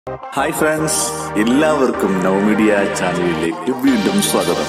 hi friends എല്ലാവർക്കും നവമീഡിയ ചാനലിലേക്ക് വീണ്ടും സ്വാഗതം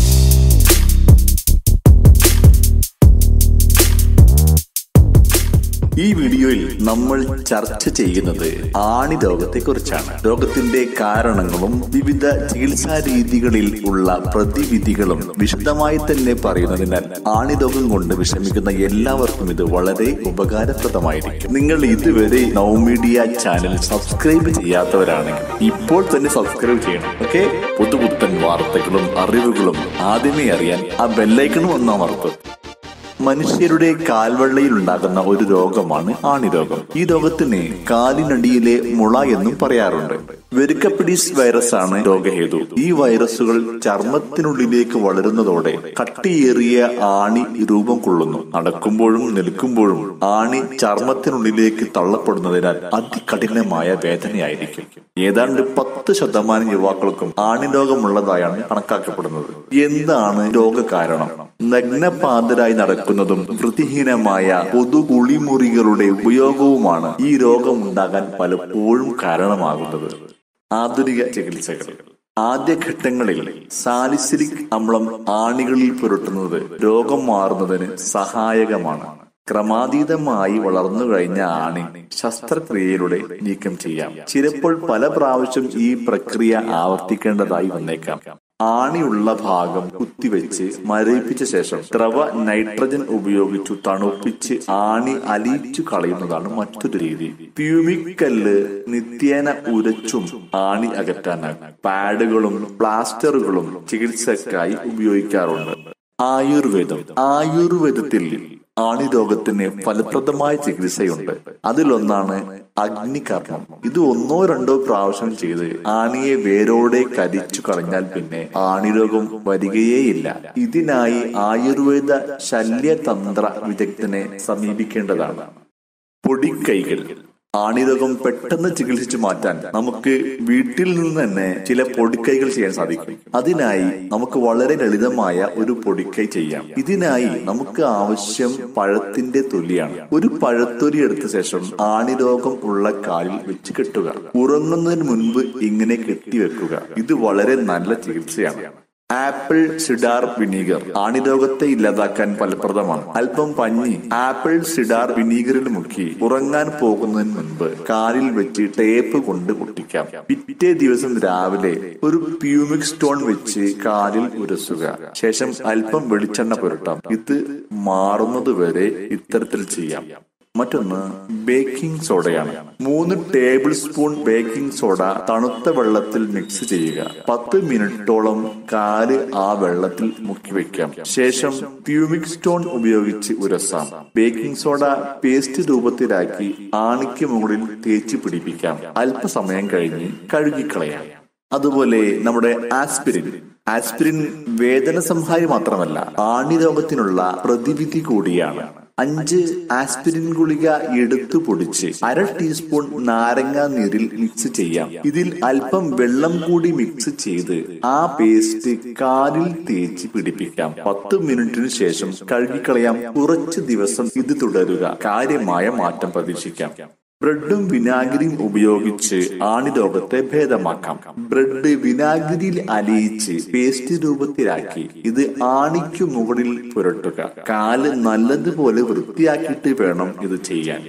ഈ വീഡിയോയിൽ നമ്മൾ ചർച്ച ചെയ്യുന്നത് ആണി രോഗത്തെ കുറിച്ചാണ് രോഗത്തിന്റെ കാരണങ്ങളും വിവിധ ചികിത്സാ രീതികളിൽ ഉള്ള പ്രതിവിധികളും വിശദമായി തന്നെ പറയുന്നതിനാൽ ആണി രോഗം കൊണ്ട് വിഷമിക്കുന്ന എല്ലാവർക്കും ഇത് വളരെ ഉപകാരപ്രദമായിരിക്കും നിങ്ങൾ ഇതുവരെ നവമീഡിയ ചാനൽ സബ്സ്ക്രൈബ് ചെയ്യാത്തവരാണെങ്കിൽ ഇപ്പോൾ തന്നെ സബ്സ്ക്രൈബ് ചെയ്യണം ഓക്കെ പുതുപുത്തൻ വാർത്തകളും അറിവുകളും ആദ്യമേ അറിയാൻ ആ ബെല്ലൈക്കണും ഒന്നമർത്തും മനുഷ്യരുടെ കാൽവെള്ളയിൽ ഉണ്ടാകുന്ന ഒരു രോഗമാണ് ആണിരോഗം ഈ രോഗത്തിന് കാലിനടിയിലെ മുള എന്നും പറയാറുണ്ട് വെരുക്കപ്പിഡീസ് വൈറസ് ആണ് രോഗഹേതു ഈ വൈറസുകൾ ചർമ്മത്തിനുള്ളിലേക്ക് വളരുന്നതോടെ കട്ടിയേറിയ ആണി രൂപം കൊള്ളുന്നു നടക്കുമ്പോഴും നിൽക്കുമ്പോഴും ആണി ചർമ്മത്തിനുള്ളിലേക്ക് തള്ളപ്പെടുന്നതിനാൽ അതികഠിനമായ വേദനയായിരിക്കും ഏതാണ്ട് പത്ത് ശതമാനം യുവാക്കൾക്കും ആണിരോഗമുള്ളതായാണ് കണക്കാക്കപ്പെടുന്നത് എന്താണ് രോഗകാരണം നഗ്നപാതരായി നടക്കുന്നതും വൃത്തിഹീനമായ പൊതു കുളിമുറികളുടെ ഉപയോഗവുമാണ് ഈ രോഗമുണ്ടാകാൻ പലപ്പോഴും കാരണമാകുന്നത് ആധുനിക ചികിത്സകൾ ആദ്യഘട്ടങ്ങളിൽ സാലിസിലിക് അമ്ലം ആണികളിൽ പുരട്ടുന്നത് രോഗം മാറുന്നതിന് സഹായകമാണ് ക്രമാതീതമായി വളർന്നു കഴിഞ്ഞ ആണി ശസ്ത്രക്രിയയിലൂടെ നീക്കം ചെയ്യാം ചിലപ്പോൾ പല പ്രാവശ്യം ഈ പ്രക്രിയ ആവർത്തിക്കേണ്ടതായി വന്നേക്കാം ആണിയുള്ള ഭാഗം കുത്തിവെച്ച് മരവിപ്പിച്ച ശേഷം ദ്രവ നൈട്രജൻ ഉപയോഗിച്ചു തണുപ്പിച്ച് ആണി അലിയിച്ചു കളയുന്നതാണ് മറ്റൊരു രീതി പ്യൂമിക് കല്ല് നിത്യേന ഉരച്ചും ആണി അകറ്റാനാകും പാഡുകളും പ്ലാസ്റ്ററുകളും ചികിത്സക്കായി ഉപയോഗിക്കാറുണ്ട് ആയുർവേദം ആയുർവേദത്തിൽ ആണി രോഗത്തിന് ഫലപ്രദമായ ചികിത്സയുണ്ട് അതിലൊന്നാണ് അഗ്നികർമ്മം ഇത് ഒന്നോ രണ്ടോ പ്രാവശ്യം ചെയ്ത് ആണിയെ വേരോടെ കരിച്ചു കളഞ്ഞാൽ പിന്നെ ആണിരോഗം വരികയേയില്ല ഇതിനായി ആയുർവേദ ശല്യതന്ത്ര വിദഗ്ധനെ സമീപിക്കേണ്ടതാണ് പൊടിക്കൈകൾ ആണിരോഗം പെട്ടെന്ന് ചികിത്സിച്ചു മാറ്റാൻ നമുക്ക് വീട്ടിൽ നിന്ന് തന്നെ ചില പൊടിക്കൈകൾ ചെയ്യാൻ സാധിക്കും അതിനായി നമുക്ക് വളരെ ലളിതമായ ഒരു പൊടിക്കൈ ചെയ്യാം ഇതിനായി നമുക്ക് ആവശ്യം പഴത്തിന്റെ തൊലിയാണ് ഒരു പഴത്തൊലി എടുത്ത ശേഷം ആണിരോഗം ഉള്ള കാലിൽ വെച്ച് കെട്ടുക ഉറങ്ങുന്നതിന് മുൻപ് ഇങ്ങനെ കെട്ടിവെക്കുക ഇത് വളരെ നല്ല ചികിത്സയാണ് ആപ്പിൾ സിഡാർ വിനീഗർ ആണിരോഗത്തെ ഇല്ലാതാക്കാൻ ഫലപ്രദമാണ് അല്പം പഞ്ഞി ആപ്പിൾ സിഡാർ വിനീഗറിൽ മുക്കി ഉറങ്ങാൻ പോകുന്നതിന് മുൻപ് കാലിൽ വെച്ച് ടേപ്പ് കൊണ്ട് ഒട്ടിക്കാം പിറ്റേ ദിവസം രാവിലെ ഒരു പ്യൂമിക് സ്റ്റോൺ വെച്ച് കാലിൽ ഉരസുക ശേഷം അല്പം വെളിച്ചെണ്ണ പുരട്ടാം ഇത് മാറുന്നതുവരെ ഇത്തരത്തിൽ ചെയ്യാം മറ്റൊന്ന് ബേക്കിംഗ് സോഡയാണ് മൂന്ന് ടേബിൾ സ്പൂൺ ബേക്കിംഗ് സോഡ തണുത്ത വെള്ളത്തിൽ മിക്സ് ചെയ്യുക പത്ത് മിനിറ്റോളം കാല് ആ വെള്ളത്തിൽ മുക്കി വെക്കാം ശേഷം പ്യൂമിക് സ്റ്റോൺ ഉപയോഗിച്ച് ഉരസാം ബേക്കിംഗ് സോഡ പേസ്റ്റ് രൂപത്തിലാക്കി ആണിക്ക് മുകളിൽ തേച്ച് പിടിപ്പിക്കാം അല്പസമയം കഴിഞ്ഞ് കഴുകിക്കളയാം അതുപോലെ നമ്മുടെ ആസ്പിരിൻ ആസ്പിരിൻ വേദന സംഹാരി മാത്രമല്ല ആണിരോഗത്തിനുള്ള പ്രതിവിധി കൂടിയാണ് അഞ്ച് ആസ്പിരിൻ ഗുളിക എടുത്തു പൊടിച്ച് അര ടീസ്പൂൺ നാരങ്ങ നീരിൽ മിക്സ് ചെയ്യാം ഇതിൽ അല്പം വെള്ളം കൂടി മിക്സ് ചെയ്ത് ആ പേസ്റ്റ് കാലിൽ തേച്ച് പിടിപ്പിക്കാം പത്ത് മിനിറ്റിന് ശേഷം കഴുകിക്കളയാം കുറച്ച് ദിവസം ഇത് തുടരുക കാര്യമായ മാറ്റം പ്രതീക്ഷിക്കാം ബ്രെഡും വിനാഗിരിയും ഉപയോഗിച്ച് ആണിരോഗത്തെ ഭേദമാക്കാം ബ്രെഡ് വിനാഗിരിയിൽ അലിയിച്ച് പേസ്റ്റ് രൂപത്തിലാക്കി ഇത് ആണിക്കു മുകളിൽ പുരട്ടുക കാല് നല്ലതുപോലെ വൃത്തിയാക്കിയിട്ട് വേണം ഇത് ചെയ്യാൻ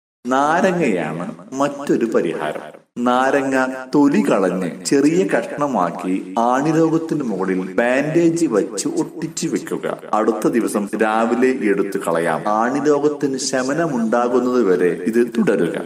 നാരങ്ങയാണ് മറ്റൊരു പരിഹാരം നാരങ്ങ തൊലി കളഞ്ഞ് ചെറിയ കഷ്ണമാക്കി ആണിരോഗത്തിന് മുകളിൽ ബാൻഡേജ് വച്ച് ഒട്ടിച്ചു വെക്കുക അടുത്ത ദിവസം രാവിലെ എടുത്തു കളയാം ആണിരോഗത്തിന് ശമനമുണ്ടാകുന്നത് വരെ ഇത് തുടരുക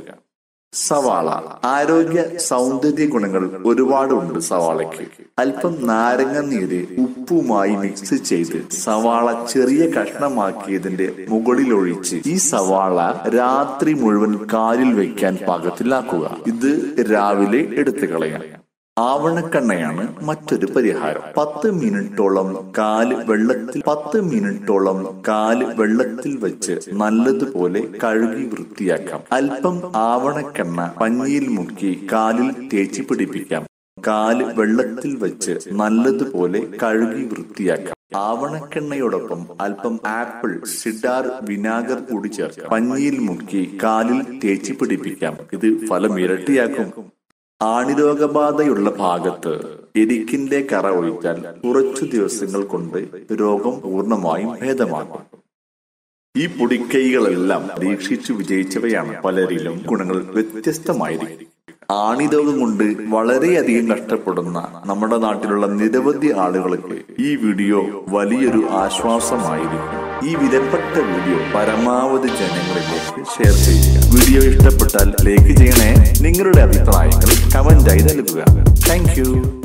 സവാള ആരോഗ്യ സൗന്ദര്യ ഗുണങ്ങൾ ഒരുപാടുണ്ട് സവാളയ്ക്ക് അല്പം നാരങ്ങ നീര് ഉപ്പുമായി മിക്സ് ചെയ്ത് സവാള ചെറിയ കഷ്ണമാക്കിയതിന്റെ മുകളിൽ ഒഴിച്ച് ഈ സവാള രാത്രി മുഴുവൻ കാലിൽ വെക്കാൻ പാകത്തിലാക്കുക ഇത് രാവിലെ എടുത്തു കളയാം ആവണക്കെണ്ണയാണ് മറ്റൊരു പരിഹാരം പത്ത് മിനിറ്റോളം കാല് വെള്ളത്തിൽ പത്ത് മിനിറ്റോളം കാല് വെള്ളത്തിൽ വെച്ച് നല്ലതുപോലെ കഴുകി വൃത്തിയാക്കാം അല്പം ആവണക്കെണ്ണ പഞ്ഞിയിൽ മുക്കി കാലിൽ തേച്ച് പിടിപ്പിക്കാം കാല് വെള്ളത്തിൽ വെച്ച് നല്ലതുപോലെ കഴുകി വൃത്തിയാക്കാം ആവണക്കെണ്ണയോടൊപ്പം അല്പം ആപ്പിൾ സിഡാർ വിനാഗർ കൂടി ചേർക്കാം പഞ്ഞിയിൽ മുക്കി കാലിൽ തേച്ച് പിടിപ്പിക്കാം ഇത് ഫലം ഇരട്ടിയാക്കും ആണിരോഗബാധയുള്ള ഭാഗത്ത് എരിക്കിന്റെ കറ ഒഴിച്ചാൽ കുറച്ചു ദിവസങ്ങൾ കൊണ്ട് രോഗം പൂർണ്ണമായും ഭേദമാകും ഈ പൊടിക്കൈകളെല്ലാം പരീക്ഷിച്ചു വിജയിച്ചവയാണ് പലരിലും ഗുണങ്ങൾ വ്യത്യസ്തമായിരിക്കും ആണിരോഗം കൊണ്ട് വളരെയധികം കഷ്ടപ്പെടുന്ന നമ്മുടെ നാട്ടിലുള്ള നിരവധി ആളുകൾക്ക് ഈ വീഡിയോ വലിയൊരു ആശ്വാസമായിരിക്കും ഈ വിലപ്പെട്ട വീഡിയോ പരമാവധി ജനങ്ങളിലേക്ക് ഷെയർ ചെയ്യുക വീഡിയോ ഇഷ്ടപ്പെട്ടാൽ ലൈക്ക് ചെയ്യണേ നിങ്ങളുടെ അഭിപ്രായങ്ങൾ കമന്റായി നൽകുക താങ്ക്